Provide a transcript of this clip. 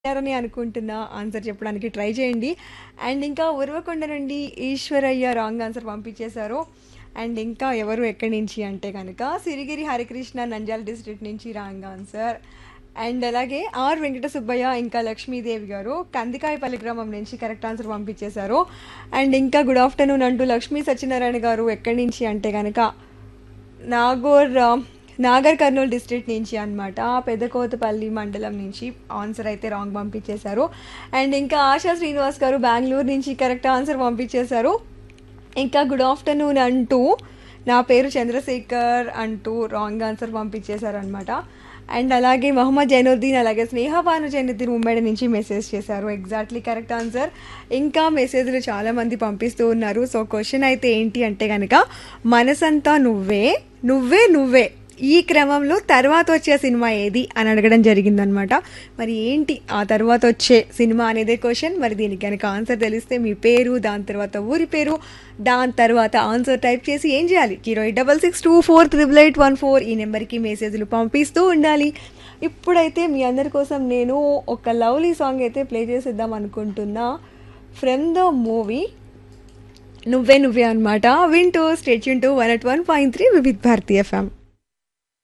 అని అనుకుంటున్నా ఆన్సర్ చెప్పడానికి ట్రై చేయండి అండ్ ఇంకా ఉరవకొండ నుండి ఈశ్వరయ్య రాంగ్ ఆన్సర్ పంపించేశారు అండ్ ఇంకా ఎవరు ఎక్కడి నుంచి అంటే కనుక సిరిగిరి హరికృష్ణ నంద్యాల డిస్ట్రిక్ట్ నుంచి రాంగ్ ఆన్సర్ అండ్ అలాగే ఆర్ వెంకట సుబ్బయ్య ఇంకా లక్ష్మీదేవి గారు కందికాయపల్లి గ్రామం నుంచి కరెక్ట్ ఆన్సర్ పంపించేశారు అండ్ ఇంకా గుడ్ ఆఫ్టర్నూన్ అంటూ లక్ష్మీ సత్యనారాయణ గారు ఎక్కడి నుంచి అంటే కనుక నాగోర్ ఆ, నాగర్ కర్నూలు డిస్ట్రిక్ట్ నుంచి అనమాట పెదకోతపల్లి మండలం నుంచి ఆన్సర్ అయితే రాంగ్ పంపించేశారు అండ్ ఇంకా ఆశా శ్రీనివాస్ గారు బెంగళూరు నుంచి కరెక్ట్ ఆన్సర్ పంపించేశారు ఇంకా గుడ్ ఆఫ్టర్నూన్ అంటూ నా పేరు చంద్రశేఖర్ అంటూ రాంగ్ ఆన్సర్ పంపించేశారనమాట అండ్ అలాగే మహమ్మద్ జైనుద్దీన్ అలాగే స్నేహపాను జైనుద్దీన్ ముంబై నుంచి మెసేజ్ చేశారు ఎగ్జాక్ట్లీ కరెక్ట్ ఆన్సర్ ఇంకా మెసేజ్లు చాలామంది పంపిస్తూ ఉన్నారు సో క్వశ్చన్ అయితే ఏంటి అంటే కనుక మనసంతా నువ్వే నువ్వే నువ్వే ఈ క్రమంలో తర్వాత వచ్చే సినిమా ఏది అని అడగడం జరిగిందనమాట మరి ఏంటి ఆ తర్వాత వచ్చే సినిమా అనేదే క్వశ్చన్ మరి దీనికి కనుక ఆన్సర్ తెలిస్తే మీ పేరు దాని తర్వాత ఊరి పేరు దాని తర్వాత ఆన్సర్ టైప్ చేసి ఏం చేయాలి zero eight double six two four triple eight one four ఈ నెంబర్కి మెసేజ్లు పంపిస్తూ ఉండాలి ఇప్పుడైతే మీ అందరి కోసం నేను ఒక లవ్లీ సాంగ్ అయితే ప్లే చేసేద్దాం అనుకుంటున్నా ఫ్రమ్ ద మూవీ నువ్వే నువ్వే అనమాట వింటూ stay tuned two one at one point three Vividh Bharati FM